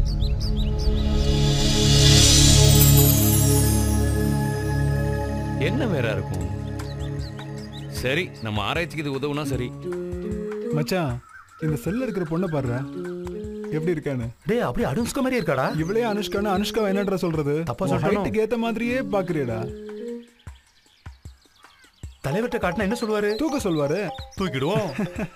என்ன வேற இருக்கும் சரி நம்ம ஆராய்ச்சிக்கு இது உதவுனா சரி மச்சான் இந்த செல்ல இருக்கிற பொண்ணை பாருடா எப்படி இருக்கான்னு டேய் அப்படியே அனுஷ்கா மாதிரியே இருக்காடா இவளே அனுஷ்கான்னு அனுஷ்கா என்னடா சொல்றது தப்பா சொல்லிட்டேனோ? ஹைட்டுக்கு ஏத்த மாதிரியே பாக்குறியடா தலைவர்கிட்ட காட்டினா என்ன சொல்லுவாரு தூக்க சொல்வாரு தூக்கிடுவோம்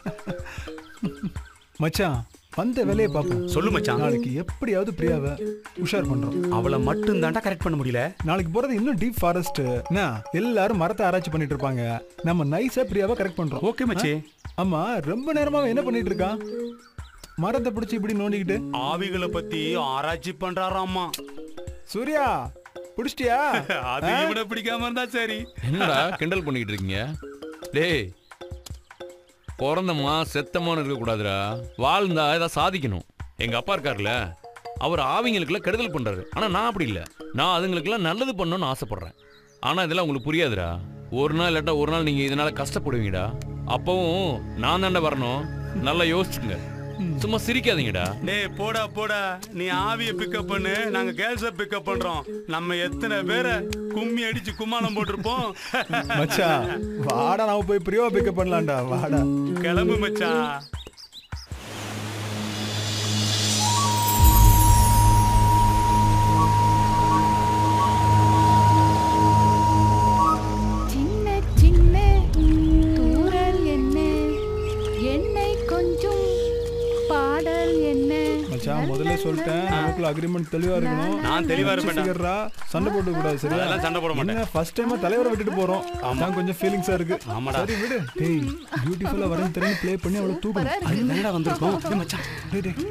மச்சான் வந்த வேலையை பார்ப்போம் சொல்லு மச்சான் நாளைக்கு எப்படியாவது பிரியாவை உஷார் பண்றோம் அவளை மட்டும் தாண்டா கரெக்ட் பண்ண முடியல நாளைக்கு போறது இன்னும் டீப் ஃபாரஸ்ட் என்ன எல்லாரும் மரத்தை ஆராய்ச்சி பண்ணிட்டு இருப்பாங்க நம்ம நைஸா பிரியாவை கரெக்ட் பண்றோம் ஓகே மச்சி ஆமா ரொம்ப நேரமா அவன் என்ன பண்ணிட்டு இருக்கான் மரத்தை பிடிச்சி இப்படி நோண்டிக்கிட்டு ஆவிகளை பத்தி ஆராய்ச்சி பண்றாராமா சூர்யா பிடிச்சிட்டியா அது இவனை பிடிக்காம இருந்தா சரி என்னடா கிண்டல் பண்ணிக்கிட்டு இருக்கீங்க டேய் பிறந்தம்மா செத்தம்மான்னு இருக்கக்கூடாதுடா வாழ்ந்தா ஏதாவது சாதிக்கணும் எங்க அப்பா இருக்கார்ல அவர் ஆவிங்களுக்குலாம் கெடுதல் பண்றாரு ஆனா நான் அப்படி இல்லை நான் அதுங்களுக்கெல்லாம் நல்லது பண்ணணும்னு ஆசைப்படுறேன் ஆனா இதெல்லாம் உங்களுக்கு புரியாதுடா ஒரு நாள் இல்லாட்டா ஒரு நாள் நீங்க இதனால கஷ்டப்படுவீங்கடா அப்பவும் நான் தாண்டா வரணும் நல்லா யோசிச்சுங்க சும்மா சிரிக்காதீங்கடா டேய் போடா போடா நீ ஆவிய பிக்கப் பண்ணு நாங்க கேர்ள்ஸ பிக்கப் பண்றோம் நம்ம எத்தனை பேரை கும்மி அடிச்சு கும்மாளம் போட்டிருப்போம் மச்சான் வாடா நாம போய் பிரியாவை பிக்கப் பண்ணலாம்டா வாடா கிளம்பு மச்சான் சின்ன சின்ன தூரல் என்ன என்னை கொஞ்சம் பாடல் என்ன மச்சான் முதல்ல சொல்லிட்டேன் நமக்குள்ள அக்ரிமெண்ட் தெளிவா இருக்கணும் நான் தெளிவா இருப்பேன்டா. சீக்கிரம்டா, சண்டை போட்டு கூடாது சரியா அதெல்லாம் சண்டை போட மாட்டேன். என்ன ஃபர்ஸ்ட் டைமா தலைவரை விட்டுட்டு போறோம் அதான் கொஞ்சம் ஃபீலிங்ஸா இருக்கு ஆமாடா. சரி விடு டேய் பியூட்டிஃபுல்லா வரேன் தெரியும் ப்ளே பண்ணி அவளை தூக்கணும் அது என்னடா வந்திருக்கோம் டேய் மச்சான் டேய், டேய்.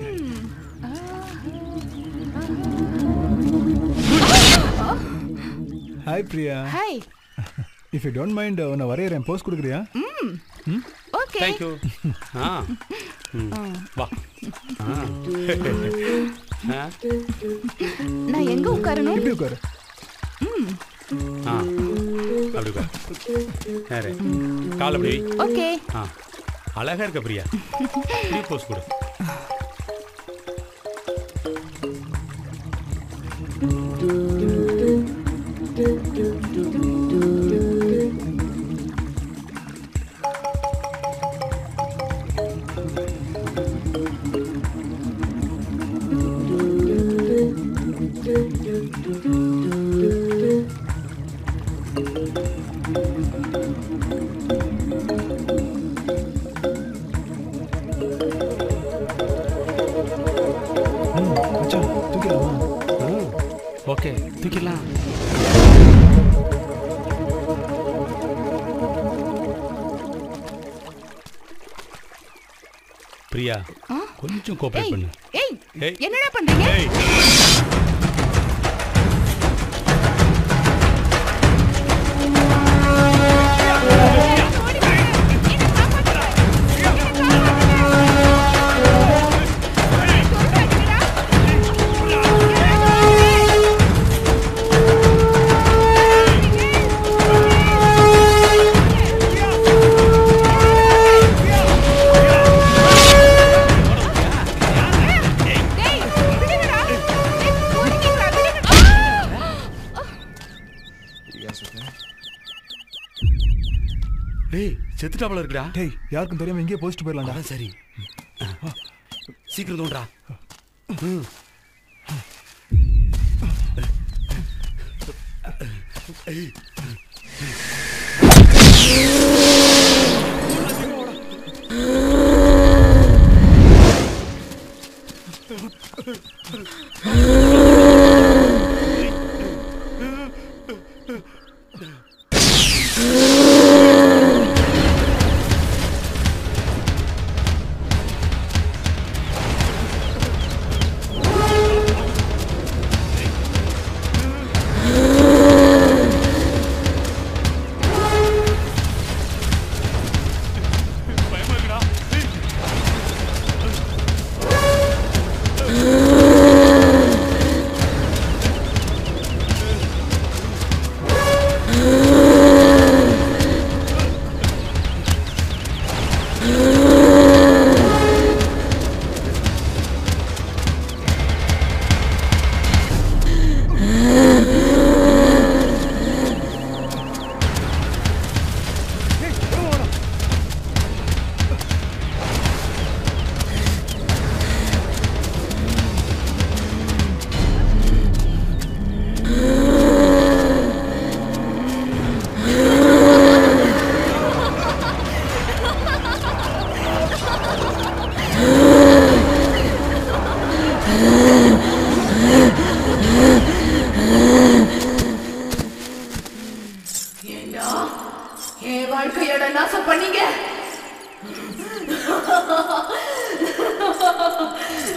Hi Priya hi if you don't mind உன்னை வரையறேன் போஸ்ட் கொடுக்குறியா ஓகே தேங்க் யூ ஆ ம், வா ஆ. ஆ. நான் எங்க உட்காரணும் இப்படி உட்காரு ஆ அப்படி உட்கார். நேரே கால் அப்படி வை. ஓகே ஆ அழகா இருக்க பிரியா இப்படி போஸ் கொடு ம், மச்சான் தூக்கிடலாமா ஓகே தூக்கிடலாம் பிரியா கொஞ்சம் கோஆபரேட் ஏய் பண்ணு ஏய் ஏய். என்னடா பண்றீங்க ஏய் டேய் விடுங்கடா டேய் ஓடிக்கீங்களா விடுங்க டேய் செத்துட்டாப்ல இருக்குடா டேய் யாருக்கும் தெரியாம இங்கேயே போஸ்ட் போயிடலாம்டா அதான் சரி ஆ. சீக்கிரம் தோன்றா பயமா இருக்குடா ஏய்.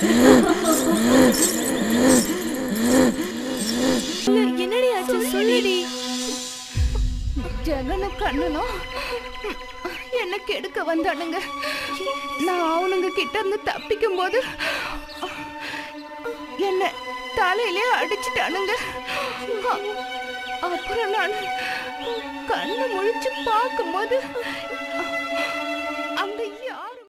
என்னடி ஆச்சு சொல்லுடி ஜெகனும் கண்ணனும் என்ன கெடுக்க வந்தானுங்க நான் அவனுங்க கிட்ட இருந்து தப்பிக்கும் போது என்ன தலையிலே அடிச்சிட்டானுங்க அ- அப்புறம் நான் கண்ணு முழிச்சு பார்க்கும்போது